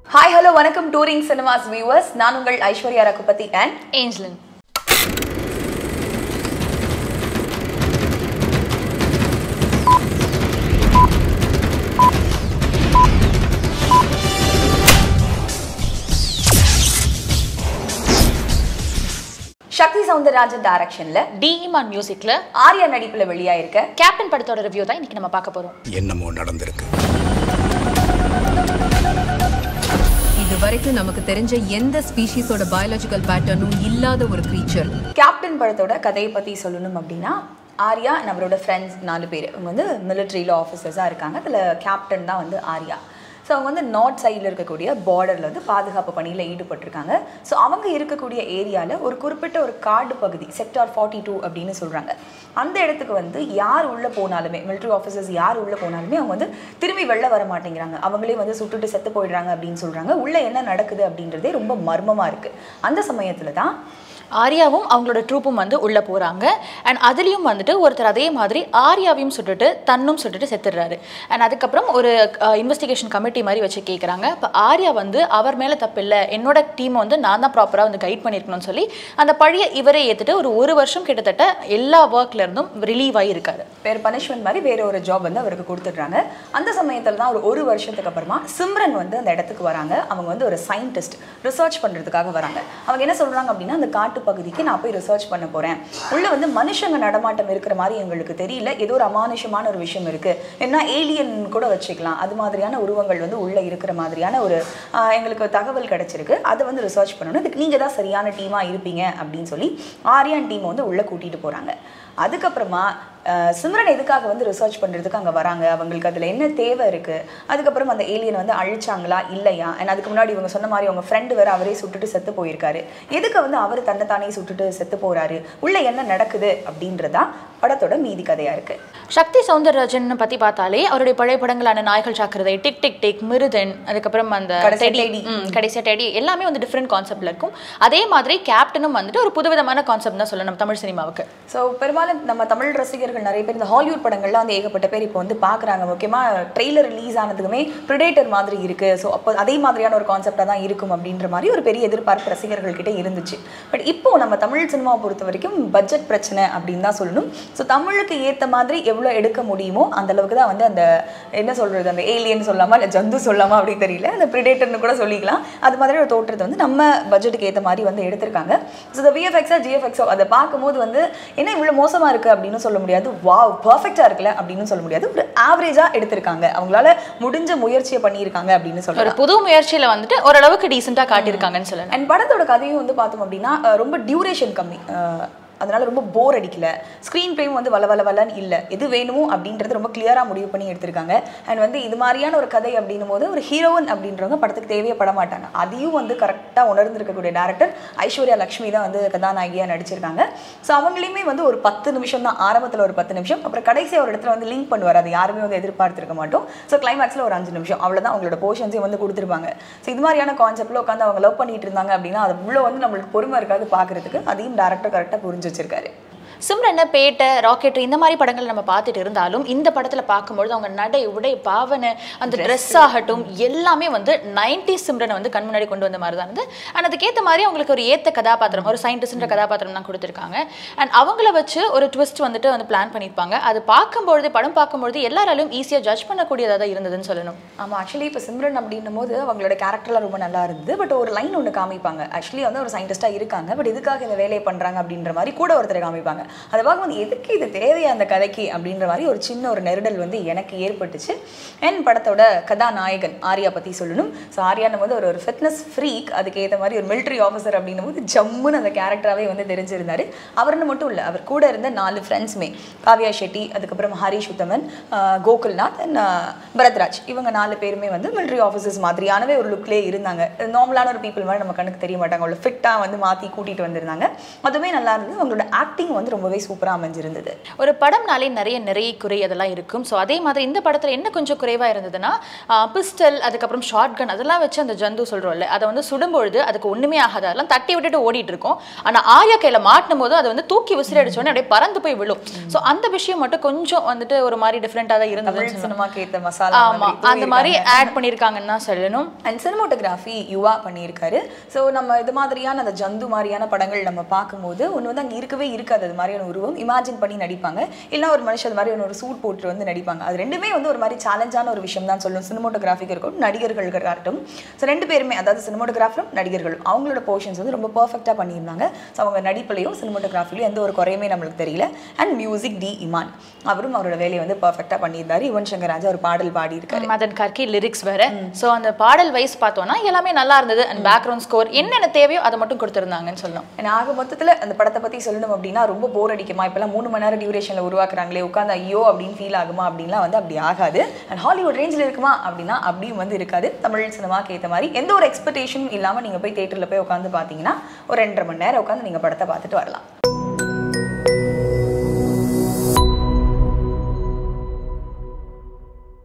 Hi hello வணக்கம் touring cinemas viewers நான் உங்கள் ஐஸ்வர்யா ரகுபதி அண்ட் ஏஞ்சலின் சக்தி சவுந்தரராஜன் டைரக்ஷன்ல டி இமான் மியூசிக்ல ஆர்யா நடிப்புல வெளியாயிருக்க கேப்டன் படத்தோட ரிவ்யூ தான் இன்னைக்கு நம்ம பார்க்க போறோம் என்னமோ நடந்திருக்கு இது வரைக்கும் நமக்கு தெரிஞ்ச எந்த ஸ்பீஷீஸோட பயாலஜிக்கல் பேட்டர்னும் இல்லாத ஒரு creature கேப்டன் படத்தோட கதையை பற்றி சொல்லணும் அப்படின்னா ஆர்யா நம்மளோட ஃப்ரெண்ட்ஸ் நாலு பேர் அவங்க வந்து மிலிட்ரியில் ஆஃபீஸர்ஸாக இருக்காங்க அதில் கேப்டன் தான் வந்து ஆர்யா ஸோ அவங்க வந்து நார்த் சைடில் இருக்கக்கூடிய பார்டரில் வந்து பாதுகாப்பு பணியில் ஈடுபட்டிருக்காங்க ஸோ அவங்க இருக்கக்கூடிய ஏரியாவில் ஒரு குறிப்பிட்ட ஒரு காடு பகுதி செக்டார் ஃபார்ட்டி டூ அப்படின்னு சொல்கிறாங்க அந்த இடத்துக்கு வந்து யார் உள்ளே போனாலுமே மிலிட்ரி ஆஃபீஸர்ஸ் யார் உள்ளே போனாலுமே அவங்க வந்து திரும்பி வெளில வர மாட்டேங்கிறாங்க அவங்களே வந்து சுட்டுட்டு செத்து போயிடுறாங்க அப்படின்னு சொல்கிறாங்க உள்ளே என்ன நடக்குது அப்படின்றதே ரொம்ப மர்மமாக இருக்குது அந்த சமயத்தில் தான் ஆர்யாவும் அவங்களோட ட்ரூப்பும் வந்து உள்ள போறாங்க அண்ட் அதுலயும் வந்துட்டு ஒருத்தர் அதே மாதிரி ஆர்யாவையும் சுட்டுட்டு தன்னும் சுட்டுட்டு செத்துடுறாரு அண்ட் அதுக்கப்புறம் ஒரு இன்வெஸ்டிகேஷன் கமிட்டி மாதிரி வச்சு கேட்குறாங்க இப்போ ஆர்யா வந்து அவர் மேலே தப்பு இல்லை என்னோட டீமை வந்து நான் தான் ப்ராப்பராக வந்து கைட் பண்ணியிருக்கணும்னு சொல்லி அந்த பழியை இவரே ஏற்றுட்டு ஒரு ஒரு வருஷம் கிட்டத்தட்ட எல்லா ஒர்க்ல இருந்தும் ரிலீவ் ஆகியிருக்காரு வேறு பனிஷ்மெண்ட் மாதிரி வேற ஒரு ஜாப் வந்து அவருக்கு கொடுத்துட்றாங்க அந்த சமயத்தில் தான் ஒரு ஒரு வருஷத்துக்கு அப்புறமா சிம்ரன் வந்து அந்த இடத்துக்கு வராங்க அவங்க வந்து ஒரு சயின்டிஸ்ட் ரிசர்ச் பண்ணுறதுக்காக வராங்க அவங்க என்ன சொல்கிறாங்க அப்படின்னா அந்த காட்டு பகுதிக்கு நான் போய் ரிசர்ச் பண்ண போகிறேன் உள்ளே வந்து மனுஷங்க நடமாட்டம் இருக்கிற மாதிரி எங்களுக்கு தெரியல ஏதோ ஒரு அமானுஷமான ஒரு விஷயம் இருக்குது என்ன ஏலியன் கூட வச்சுக்கலாம் அது மாதிரியான உருவங்கள் வந்து உள்ளே இருக்கிற மாதிரியான ஒரு ஆஹ், எங்களுக்கு தகவல் கிடைச்சிருக்கு அதை வந்து ரிசர்ச் பண்ணணும் இதுக்கு நீங்கள் தான் சரியான டீமாக இருப்பீங்க அப்படின்னு சொல்லி ஆரியான் டீமை வந்து உள்ளே கூட்டிகிட்டு போகிறாங்க அதுக்கப்புறமா அஹ், சிம்ரன் எதுக்காக வந்து ரிசர்ச் பண்ணுறதுக்கு அங்கே வராங்க அவங்களுக்கு அதில் என்ன தேவை இருக்குது அதுக்கப்புறம் அந்த ஏலியன் வந்து அழிச்சாங்களா இல்லையா அண்ட் அதுக்கு முன்னாடி இவங்க சொன்ன மாதிரி அவங்க ஃப்ரெண்டு வேறு அவரே சுட்டுட்டு செத்து போயிருக்காரு எதுக்கு வந்து அவர் தன்னைத்தானே சுட்டுட்டு செத்து போகிறாரு உள்ளே என்ன நடக்குது அப்படின்றதா படத்தோட மீதி கதையாக இருக்குது சக்தி சவுந்தரராஜன் பத்தி பார்த்தாலே அவருடைய பழைய படங்களான Naaigal Jaakirathai Tik Tik Tik Miruthan அதுக்கப்புறம் அந்த கடைசியா டெடி டெடி. ம், கடைசியா டெடி எல்லாமே வந்து டிஃப்ரெண்ட் கான்செப்ட்ல இருக்கும் அதே மாதிரி கேப்டனும் வந்துட்டு ஒரு புதுவிதமான கான்செப்ட் தான் சொல்லணும் தமிழ் சினிமாவுக்கு ஸோ பெரும்பாலும் நம்ம தமிழ் ரசிகர்கள் நிறைய பேர் இந்த ஹாலிவுட் படங்கள்லாம் வந்து ஏகப்பட்ட பேர் இப்போ வந்து பார்க்குறாங்க முக்கியமாக ட்ரெய்லர் ரிலீஸ் ஆனதுக்குமே ப்ரிடேட்டர் மாதிரி இருக்குது ஸோ அப்போ அதே மாதிரியான ஒரு கான்செப்டாக தான் இருக்கும் அப்படின்ற மாதிரி ஒரு பெரிய எதிர்பார்ப்பு ரசிகர்கள் கிட்ட இருந்துச்சு பட் இப்போ நம்ம தமிழ் சினிமாவை பொறுத்த வரைக்கும் பட்ஜெட் பிரச்சனை அப்படின்னு தான் சொல்லணும் ஸோ தமிழுக்கு ஏற்ற மாதிரி எவ்வளோ எடுக்க முடியுமோ அந்த அளவுக்கு தான் வந்து அந்த என்ன சொல்கிறது அந்த ஏலியன் சொல்லாமா இல்லை ஜந்து சொல்லாமா அப்படின்னு தெரியல அந்த ப்ரிடேட்டர்னு கூட சொல்லிக்கலாம் அது மாதிரி ஒரு தோற்றத்தை வந்து நம்ம பட்ஜெட்டுக்கு ஏற்ற மாதிரி வந்து எடுத்திருக்காங்க ஸோ இந்த விஎஃப்எக்ஸா ஜிஎஃப்எக்ஸோ அதை பார்க்கும்போது வந்து என்ன இவ்வளோ மோசமாக இருக்குது அப்படின்னு சொல்ல முடியாது வாவ் பர்ஃபெக்டாக இருக்குல்ல அப்படின்னு சொல்ல முடியாது ஒரு ஆவரேஜாக எடுத்திருக்காங்க அவங்களால முடிஞ்ச முயற்சியை பண்ணியிருக்காங்க அப்படின்னு ஒரு சொல்லலாம் புது முயற்சியில வந்துட்டு ஓரளவுக்கு டீசெண்டா காட்டியிருக்காங்கன்னு சொல்லலாம் அண்ட் படத்தோட கதையும் வந்து பார்த்தோம் அப்படின்னா அஹ், ரொம்ப டியூரேஷன் கம்மி அஹ், அதனால ரொம்ப போர் அடிக்கல ஸ்க்ரீன் ப்ளேயும் வந்து வள வள வளன்னு இல்லை எது வேணுமோ அப்படின்றது ரொம்ப கிளியராக முடிவு பண்ணி எடுத்திருக்காங்க அண்ட் வந்து இது மாதிரியான ஒரு கதை அப்படின்னும் போது ஒரு ஹீரோயின் அப்படின்றவங்க படத்துக்கு தேவையே பட மாட்டாங்க அதையும் வந்து கரெக்டாக உணர்ந்திருக்கக்கூடிய டேரக்டர் ஐஸ்வர்யா லக்ஷ்மி தான் வந்து கதாநாயகியாக நடிச்சிருக்காங்க ஸோ அவங்களையுமே வந்து ஒரு பத்து நிமிஷம் தான் ஆரம்பத்தில் ஒரு பத்து நிமிஷம் அப்புறம் கடைசியாக ஒரு இடத்துல வந்து லிங்க் பண்ணுவார் அது யாருமே வந்து எதிர்பார்த்திருக்க மாட்டோம் ஸோ கிளைமேக்ஸில் ஒரு அஞ்சு நிமிஷம் அவ்வளோதான் அவங்களோட போர்ஷன்ஸையும் வந்து கொடுத்துருப்பாங்க ஸோ இது மாதிரியான கான்செப்டில் உட்காந்து அவங்க லவ் பண்ணிட்டு இருந்தாங்க அப்படின்னா அது உள்ள வந்து நம்மளுக்கு பொறுமை இருக்காது பார்க்கறதுக்கு அதையும் டேரக்டர் கரெக்டாக புரிஞ்சு வச்சிருக்காரு சிம்ரன் பேட்டை ராக்கெட் இந்த மாதிரி படங்கள் நம்ம பார்த்துட்டு இருந்தாலும் இந்த படத்துல பார்க்கும்பொழுது அவங்க நடை உடை பாவனை அந்த ட்ரெஸ் ஆகட்டும் எல்லாமே வந்து நைன்டி சிம்ரனை வந்து கண் முன்னாடி கொண்டு வந்த மாதிரி தான் இருந்து அண்ட் அதுக்கேற்ற மாதிரி அவங்களுக்கு ஒரு ஏத்த கதாபாத்திரம் ஒரு சயின்டிஸ்ட்ன்ற கதாபாத்திரம் தான் கொடுத்துருக்காங்க அண்ட் அவங்கள வச்சு ஒரு ட்விஸ்ட் வந்துட்டு வந்து பிளான் பண்ணியிருப்பாங்க அது பார்க்கும்பொழுது படம் பார்க்கும்பொழுது எல்லாராலையும் ஈஸியாக ஜட்ஜ் பண்ணக்கூடியதாக தான் இருந்ததுன்னு சொல்லணும் ஆமாம் ஆக்சுவலி இப்போ சிம்ரன் அப்படின்னும் போது அவங்களோட கேரக்டர்லாம் ரொம்ப நல்லா இருந்தது பட் ஒரு லைன் ஒன்று காமிப்பாங்க ஆக்சுவலி வந்து ஒரு சயின்டிஸ்ட்டாக இருக்காங்க பட் எதுக்காக இந்த வேலையை பண்ணுறாங்க அப்படின்ற மாதிரி கூட ஒருத்தரை காமிப்பாங்க அதை பார்க்கும்போது எதுக்கு இது தேவையா அந்த கதைக்கு அப்படின்ற மாதிரி ஒரு சின்ன ஒரு நெருடல் வந்து எனக்கு ஏற்பட்டுச்சு அண்ட் படத்தோட கதாநாயகன் ஆர்யா பற்றி சொல்லணும் ஸோ ஆர்யான்னு வந்து ஒரு ஒரு ஃபிட்னஸ் ஃப்ரீக் அதுக்கு ஏற்ற மாதிரி ஒரு மிலிட்ரி ஆஃபீஸர் அப்படின்னும் போது ஜம்முன்னு அந்த கேரக்டராகவே வந்து தெரிஞ்சிருந்தாரு அவர்னு மட்டும் இல்லை அவர் கூட இருந்த நாலு ஃப்ரெண்ட்ஸுமே காவ்யா ஷெட்டி அதுக்கப்புறம் ஹரிஷ் உத்தமன் ஆஹ் கோகுல்நாத் அண்ட் பரத்ராஜ் இவங்க நாலு பேருமே வந்து மிலிட்ரி ஆஃபீஸர்ஸ் மாதிரியானவே ஒரு லுக்லேயே இருந்தாங்க நார்மலான ஒரு பீப்புள் மாதிரி நம்ம கண்ணுக்கு தெரிய மாட்டாங்க அவ்வளோ ஃபிட்டாக வந்து மாற்றி கூட்டிகிட்டு வந்திருந்தாங்க அதுவுமே நல்லா இருந்தது அவங்களோட ஆக்டிங் வந்து ரொம்பவே சூப்பரா அமைஞ்சிருந்தது ஒரு படம்னாலே நிறைய நிறைய குறை அதெல்லாம் இருக்கும் ஸோ அதே மாதிரி இந்த படத்தில் என்ன கொஞ்சம் குறைவாக இருந்ததுன்னா பிஸ்டல் அதுக்கப்புறம் ஷார்ட் கன் அதெல்லாம் வச்சு அந்த ஜந்து சொல்கிறோம்ல அதை வந்து சுடும்பொழுது அதுக்கு ஒன்றுமே ஆகாது அதெல்லாம் தட்டி விட்டுட்டு ஓடிட்டு இருக்கும் ஆனால் ஆயா கையில் மாட்டினும் போது அதை வந்து தூக்கி விசிறி அடிச்சோடனே அப்படியே பறந்து போய் விழும் ஸோ அந்த விஷயம் மட்டும் கொஞ்சம் வந்துட்டு ஒரு மாதிரி டிஃப்ரெண்ட்டாக தான் இருந்தது தமிழ் சினிமாக்கு ஏத்த மசாலா ஆமா அந்த மாதிரி ஆட் பண்ணியிருக்காங்கன்னு தான் சொல்லணும் அண்ட் சினிமோட்டோகிராஃபி யுவா பண்ணியிருக்காரு ஸோ நம்ம இது மாதிரியான அந்த ஜந்து மாதிரியான படங்கள் நம்ம பார்க்கும்போது ஒன்று வந்து அங்கே இருக்கவே இருக்காது அது மாதிரியான உருவம் இமேஜின் பண்ணி நடிப்பாங்க இல்லைன்னா ஒரு மனுஷன் அது மாதிரி ஒரு சூட் போட்டு வந்து நடிப்பாங்க அது ரெண்டுமே வந்து ஒரு மாதிரி சேலஞ்சான ஒரு விஷயம் தான் சொல்லணும் சினிமோட்டோகிராஃபிக்கு இருக்கட்டும் நடிகர்கள் இருக்கட்டும் ஸோ ரெண்டு பேருமே அதாவது சினிமோட்டோகிராஃபரும் நடிகர்களும் அவங்களோட போர்ஷன்ஸ் வந்து ரொம்ப பர்ஃபெக்டாக பண்ணியிருந்தாங்க ஸோ அவங்க நடிப்புலையும் சினிமோட்டோகிராஃபிலையும் எந்த ஒரு குறையுமே நம்மளுக்கு தெரியல அண்ட் மியூசிக் டி இமான் அவரும் அவரோட வேலையை வந்து பர்ஃபெக்டாக பண்ணியிருந்தாரு யுவன் சங்கர் ராஜா ஒரு பாடல் பாடியிருக்காரு மதன் கார்கி லிரிக்ஸ் வேற ஸோ அந்த பாடல் வைஸ் பார்த்தோம்னா எல்லாமே நல்லா இருந்தது அண்ட் பேக்ரவுண்ட் ஸ்கோர் என்னென்ன தேவையோ அதை மட்டும் கொடுத்துருந்தாங்கன்னு சொல்லணும் And ஆக மொத்தத்தில் அந்த படத்தை பற்றி சொல்லணும் அப்படின்னா ரொம்ப போர் அடிக்குமா இப்போல்லாம் மூணு மணி நேரம் டியூரேஷனில் உருவாக்குறாங்களே உட்காந்து ஐயோ அப்படின்னு ஃபீல் ஆகுமா அப்படின்லாம் வந்து அப்படி ஆகாது அண்ட் ஹாலிவுட் ரேஞ்சில் இருக்குமா அப்படின்னா அப்படியும் வந்து இருக்காது தமிழ் சினிமாக்கு ஏற்ற மாதிரி எந்த ஒரு எக்ஸ்பெக்டேஷனும் இல்லாமல் நீங்கள் போய் தேட்டரில் போய் உட்காந்து பார்த்தீங்கன்னா ஒரு ரெண்டரை மணி நேரம் உட்காந்து நீங்கள் படத்தை பார்த்துட்டு வரலாம்